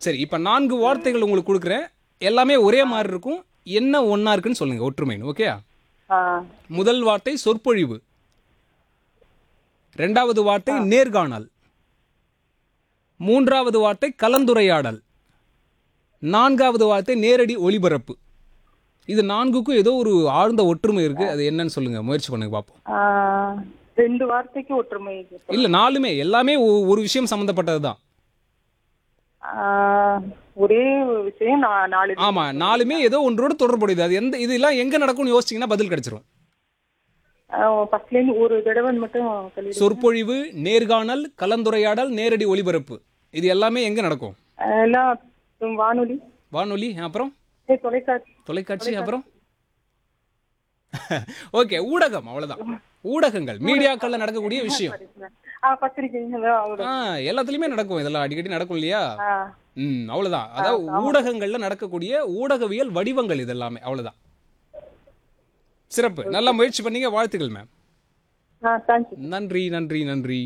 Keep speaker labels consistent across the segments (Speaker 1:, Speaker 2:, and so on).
Speaker 1: சரி இப்போ நான்கு வார்த்தைகள் உங்களுக்கு கொடுக்குறேன் எல்லாமே ஒரே மாதிரி இருக்கும் என்ன ஒன்றா இருக்குன்னு சொல்லுங்கள் ஒற்றுமைன்னு ஓகே
Speaker 2: ஆ
Speaker 1: முதல் வார்த்தை சொற்பொழிவு ரெண்டாவது வார்த்தை நேர்காணல் மூன்றாவது வார்த்தை கலந்துரையாடல் நான்காவது வார்த்தை நேரடி ஒளிபரப்பு இது நான்குக்கும் ஏதோ ஒரு ஆழ்ந்த ஒற்றுமை இருக்கு அது என்னன்னு சொல்லுங்க முயற்சி பண்ணுங்க பார்ப்போம்
Speaker 2: ஆ, ரெண்டு வார்த்தைக்கு ஒற்றுமை
Speaker 1: இல்ல நாலுமே எல்லாமே ஒ- ஒரு விஷயம் சம்பந்தப்பட்டது தான்
Speaker 2: ஆ, ஒரே விஷயம் நா- நாலு
Speaker 1: ஆமா நாலுமே ஏதோ ஒன்றோடு தொடர்புடையது அது எந்த இதெல்லாம் எங்க நடக்கும்னு யோசிச்சீங்கன்னா பதில் கிடைச்சிரும்
Speaker 2: ஃபர்ஸ்ட்ல இருந்து ஒரு தடவை மட்டும் சொல்லிடுங்க.
Speaker 1: சொற்பொழிவு நேர்காணல் கலந்துரையாடல் நேரடி ஒளிபரப்பு இது எல்லாமே எங்க நடக்கும்
Speaker 2: ஆ, எல்லாம் வானொலி
Speaker 1: வானொலி அப்புறம்
Speaker 2: ஏ, தொலைக்காட்சி
Speaker 1: தொலைக்காட்சி அப்புறம் ஓகே ஊடகம் அவ்வளவுதான் ஊடகங்கள் மீடியாக்கள்ல நடக்கக்கூடிய விஷயம்
Speaker 2: ஆ பத்திரிகை அதான் அவ்வளவு.
Speaker 1: ஆ எல்லாத்துலயுமே நடக்கும் இதெல்லாம் அடிக்கடி நடக்கும் இல்லையா
Speaker 2: ஆ,
Speaker 1: ம் அவ்வளவுதான் அதாவது ஊடகங்கள்ல நடக்கக்கூடிய ஊடகவியல் வடிவங்கள் இது எல்லாமே அவ்வளவுதான் சிறப்பு நல்லா முயற்சி பண்ணீங்க வாழ்த்துக்கள் மேம்
Speaker 2: ஆ தேங்க்யூ
Speaker 1: நன்றி நன்றி நன்றி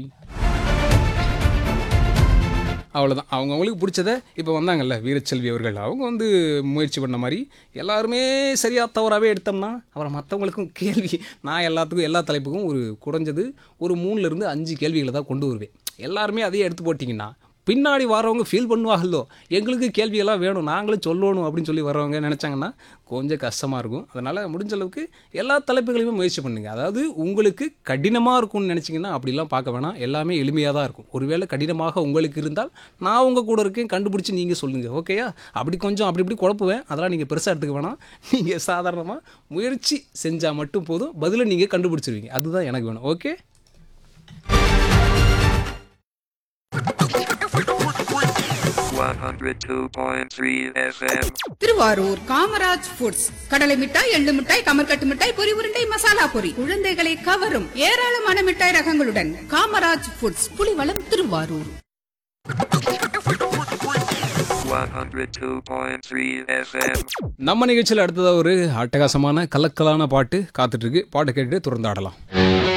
Speaker 1: அவ்வளோதான் அவங்க அவங்களுக்கு பிடிச்சத இப்போ வந்தாங்கல்ல வீரச்செல்வி அவர்கள் அவங்க வந்து முயற்சி பண்ண மாதிரி எல்லாருமே சரியா தவறாகவே எடுத்தோம்னா அப்புறம் மற்றவங்களுக்கும் கேள்வி நான் எல்லாத்துக்கும் எல்லா தலைப்புக்கும் ஒரு குறைஞ்சது ஒரு மூணுலேருந்து அஞ்சு கேள்விகளை தான் கொண்டு வருவேன் எல்லாருமே அதையே எடுத்து போட்டிங்கன்னா பின்னாடி வரவங்க ஃபீல் பண்ணுவாங்களோ எங்களுக்கு கேள்வியெல்லாம் வேணும் நாங்களும் சொல்லணும் அப்படின்னு சொல்லி வரவங்க நினச்சாங்கன்னா கொஞ்சம் கஷ்டமாக இருக்கும் அதனால் முடிஞ்ச அளவுக்கு எல்லா தலைப்புகளையுமே முயற்சி பண்ணுங்கள் அதாவது உங்களுக்கு கடினமாக இருக்கும்னு நினச்சிங்கன்னா அப்படிலாம் பார்க்க வேணாம் எல்லாமே எளிமையாக தான் இருக்கும் ஒருவேளை கடினமாக உங்களுக்கு இருந்தால் நான் உங்கள் கூட இருக்கேன் கண்டுபிடிச்சி நீங்கள் சொல்லுங்கள் ஓகேயா அப்படி கொஞ்சம் அப்படி இப்படி குழப்புவேன் அதெல்லாம் நீங்கள் பெருசாக எடுத்துக்க வேணாம் நீங்கள் சாதாரணமாக முயற்சி செஞ்சால் மட்டும் போதும் பதிலை நீங்கள் கண்டுபிடிச்சிருவீங்க அதுதான் எனக்கு வேணும் okay
Speaker 3: One hundred two point three FM.
Speaker 4: Thiruvarur Kamaraj foods கடலை மிட்டாய் எள்ளு மிட்டாய் கமர்கட்டு மிட்டாய் பொரி உருண்டை மசாலா பொரி குழந்தைகளை கவரும் ஏராளமான மிட்டாய் ரகங்களுடன் Kamaraj foods Pulivalam Thiruvarur
Speaker 3: One hundred two point three FM.
Speaker 1: நம்ம நிகழ்ச்சியில் அடுத்ததாக ஒரு அட்டகாசமான கலக்கலான பாட்டு காத்துட்ருக்கு பாட்டு கேட்டுட்டு தொடர்ந்து ஆடலாம்